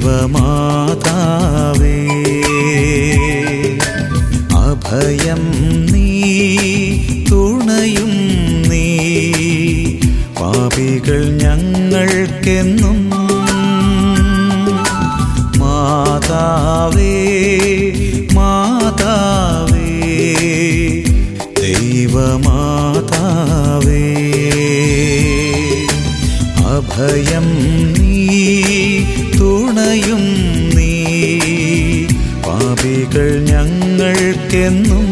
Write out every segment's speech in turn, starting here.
ദൈവമാതാവേ അഭയം നീ തുണയും നീ പാപികൾ ഞങ്ങൾക്കെന്നും മാതാവേ മാതാവേ ദൈവമാതാവേ അഭയം നീ തുണയും നീ പാപികൾ ഞങ്ങൾക്കെന്നും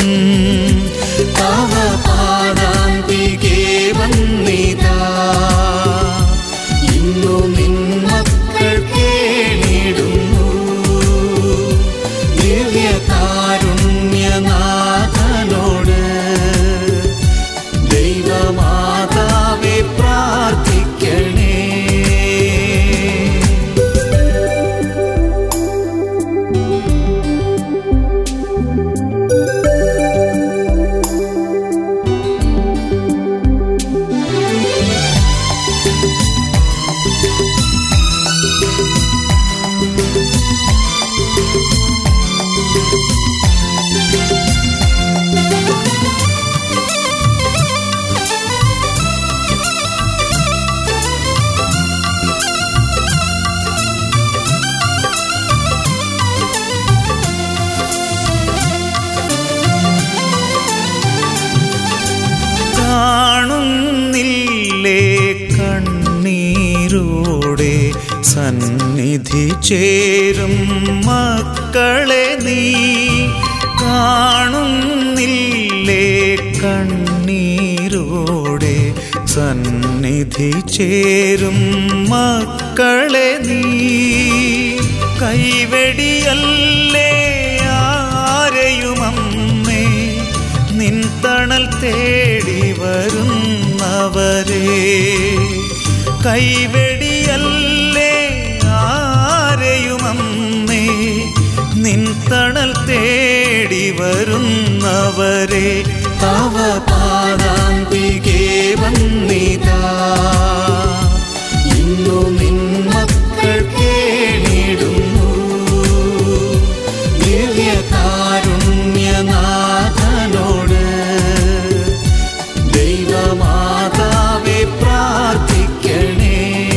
തവ പാദാന്തികേ വന്നിതാ ഇന്നു നിൻ മക്കൾ കേണിടുന്നു ദിവ്യകാരുണ്യനാഥനോട് ദൈവമാതാവെ പ്രാർത്ഥിക്കണേ കാണുന്നില്ലേ കണ്ണീരോടെ സന്നിധി ചേരും മക്കളെ നീ കാണുന്നില്ലേ കണ്ണീരോടെ സന്നിധി ചേരും മക്കളെ നീ കൈവെടിയല്ലേ ആരെയുമമ്മേ നിൻ തണൽ തേടി വരുന്നവരെ കൈവെടിയല്ലേ ആരെയുമമ്മേ നിൻ തണൽ തേടി വരുന്നവരെ തവ പാദാന്തികേ വന്നിതാ ഇന്നു നിൻ മക്കൾ കേണിടുന്നു ദിവ്യകാരുണ്യനാഥനോട് ദൈവമാതാവെ പ്രാർത്ഥിക്കണേ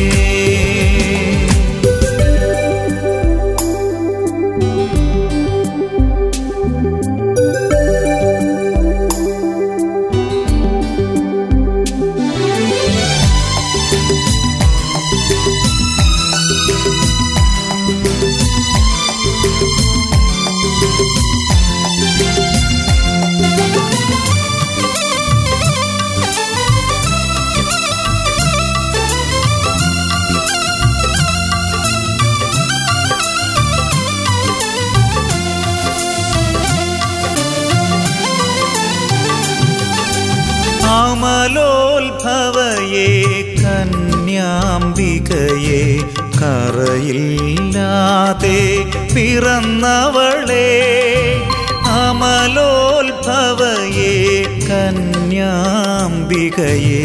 അമലോത്ഭവയെ കന്യാംബികയെ കറയില്ലാതെ പിറന്നവളെ അമലോത്ഭവയെ കന്യാംബികയെ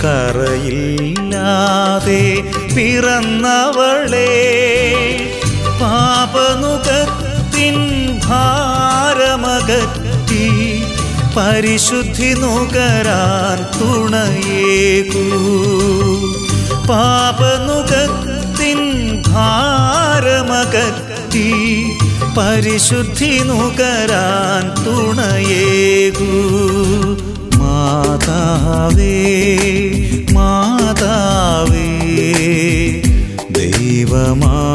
കറയില്ലാതെ പിറന്നവളെ പാപനുകത്തിൻ ഭാരമകറ്റി പരിശുദ്ധി നുകരാൻ തുണയേകൂ പാപനുകത്തിൻ ഭാരമകറ്റി പരിശുദ്ധി നുകരാൻ തുണയേകൂ മാതാവേ മാതാവേ ദൈവമാതാവേ